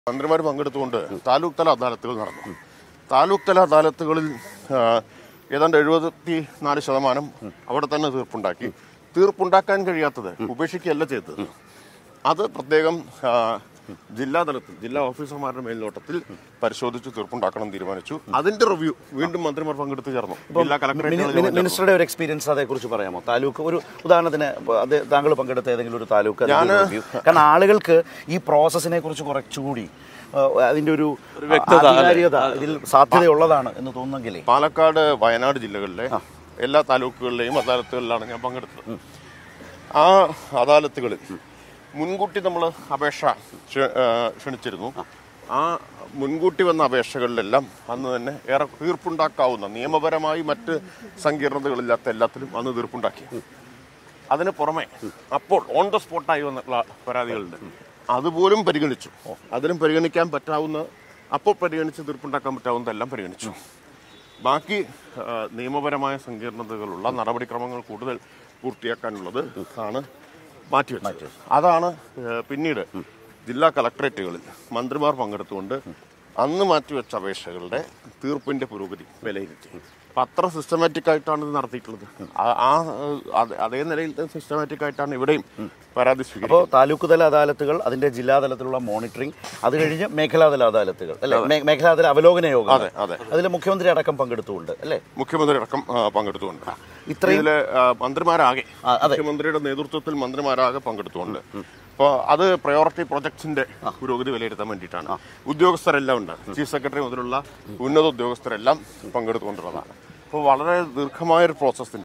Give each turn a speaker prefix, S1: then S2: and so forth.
S1: മന്ത്രിമാർ പങ്കെടുത്തുകൊണ്ട് താലൂക്ക് തല അദാലത്തുകൾ നടന്നു താലൂക്ക് തല അദാലത്തുകളിൽ ആ, ഏതാണ്ട് എഴുപത്തി നാല് ശതമാനം അവിടെ തന്നെ തീർപ്പുണ്ടാക്കി തീർപ്പുണ്ടാക്കാൻ കഴിയാത്തത് ഉപേക്ഷിക്കുകയല്ല ചെയ്തത് അത് പ്രത്യേകം ആ, ജില്ലാ തലത്തിൽ ജില്ലാ ഓഫീസർമാരുടെ മേൽനോട്ടത്തിൽ പരിശോധിച്ച് തീർപ്പുണ്ടാക്കണം എന്ന് തീരുമാനിച്ചു അതിന്റെ റിവ്യൂ വീണ്ടും മന്ത്രിമാർ പങ്കെടുത്ത് ചേർന്നു ജില്ലാ
S2: മിനി-
S1: കളക്ടറേറ്റ്
S2: മിനി- മിനിസ്റ്ററുടെ ഒരു എക്സ്പീരിയൻസ് അതേക്കുറിച്ച് പറയാമോ താലൂക്ക് ഒരു ഉദാഹരണത്തിന് ഇപ്പൊ അത് താങ്കൾ പങ്കെടുത്ത ഏതെങ്കിലും ഒരു താലൂക്ക് അതിന്റെ ഒരു review. കാരണം ആളുകൾക്ക് ഈ പ്രോസസ്സിനെ കുറിച്ച് കുറച്ചുകൂടി ആ, അതിന്റെ ഒരു ആധികാരികത ഇതിൽ സാധ്യതയുള്ളതാണ് എന്ന് തോന്നുന്നെങ്കിലേ
S1: പാലക്കാട് വയനാട് ജില്ലകളിലെ എല്ലാ താലൂക്കുകളിലെയും അദാലത്തുകളിലാണ് ഞാൻ പങ്കെടുത്തത് ആ അദാലത്തുകളിൽ മുൻകൂട്ടി നമ്മൾ അപേക്ഷ ക്ഷ- ആ, ക്ഷണിച്ചിരുന്നു ആ മുൻകൂട്ടി വന്ന അപേക്ഷകളിലെല്ലാം അന്ന് തന്നെ ഏറെ തീർപ്പുണ്ടാക്കാവുന്ന നിയമപരമായി മറ്റ് സങ്കീർണതകളില്ലാത്ത എല്ലാത്തിലും അന്ന് തീർപ്പുണ്ടാക്കി അതിന് പുറമെ അപ്പോൾ ഓൺ ദ സ്പോട്ടായി വന്നിട്ടുള്ള പരാതികളുണ്ട് അതുപോലും പരിഗണിച്ചു അതിലും പരിഗണിക്കാൻ പറ്റാവുന്ന അപ്പോൾ പരിഗണിച്ച് തീർപ്പുണ്ടാക്കാൻ പറ്റാവുന്നതെല്ലാം പരിഗണിച്ചു ബാക്കി ആ, നിയമപരമായ സങ്കീർണതകളുള്ള നടപടിക്രമങ്ങൾ കൂടുതൽ പൂർത്തിയാക്കാനുള്ളത് ആണ് മാറ്റിവെച്ചത് അതാണ് ആ, പിന്നീട് ജില്ലാ കളക്ടറേറ്റുകളിൽ മന്ത്രിമാർ പങ്കെടുത്തുകൊണ്ട് അന്ന് മാറ്റിവെച്ച അപേക്ഷകളുടെ തീർപ്പിന്റെ പുരോഗതി വിലയിരുത്തി അപ്പൊ അത്ര സിസ്റ്റമാറ്റിക് ആയിട്ടാണ് ഇത് നടത്തിയിട്ടുള്ളത് ആ- ആ അത് അതേ നിലയിൽ സിസ്റ്റമാറ്റിക് ആയിട്ടാണ് ഇവിടെയും പരാതി സ്വീകരിക്കുന്നത്
S2: അപ്പോൾ താലൂക്ക് തല അദാലത്തുകൾ അതിന്റെ ജില്ലാ തലത്തിലുള്ള മോണിറ്ററിംഗ് അത് കഴിഞ്ഞ് മേഖലാതല അദാലത്തുകൾ അല്ലെ മേ- മേഖലാതല അവലോകന യോഗം
S1: അതെ, അതെ.
S2: അതിൽ മുഖ്യമന്ത്രി അടക്കം പങ്കെടുത്തുകൊണ്ട് അല്ലേ
S1: മുഖ്യമന്ത്രി അടക്കം ആ, പങ്കെടുത്തുകൊണ്ട്
S2: ഇത്രയും-
S1: ഇതില് ആ, മന്ത്രിമാരാകെ
S2: ആ, അതെ.
S1: മുഖ്യമന്ത്രിയുടെ നേതൃത്വത്തിൽ മന്ത്രിമാരാകെ പങ്കെടുത്തുകൊണ്ട് അപ്പോൾ അത് പ്രയോറിറ്റി പ്രൊജക്ട്സിന്റെ പുരോഗതി വിലയിരുത്താൻ വേണ്ടിയിട്ടാണ് ഉദ്യോഗസ്ഥരെല്ലാം ഉണ്ട് ചീഫ് സെക്രട്ടറി മുതലുള്ള ഉന്നത ഉദ്യോഗസ്ഥരെല്ലാം പങ്കെടുത്തുകൊണ്ടുള്ളതാണ് അപ്പോൾ വളരെ ദീർഘമായ ഒരു പ്രോസസ്സിന്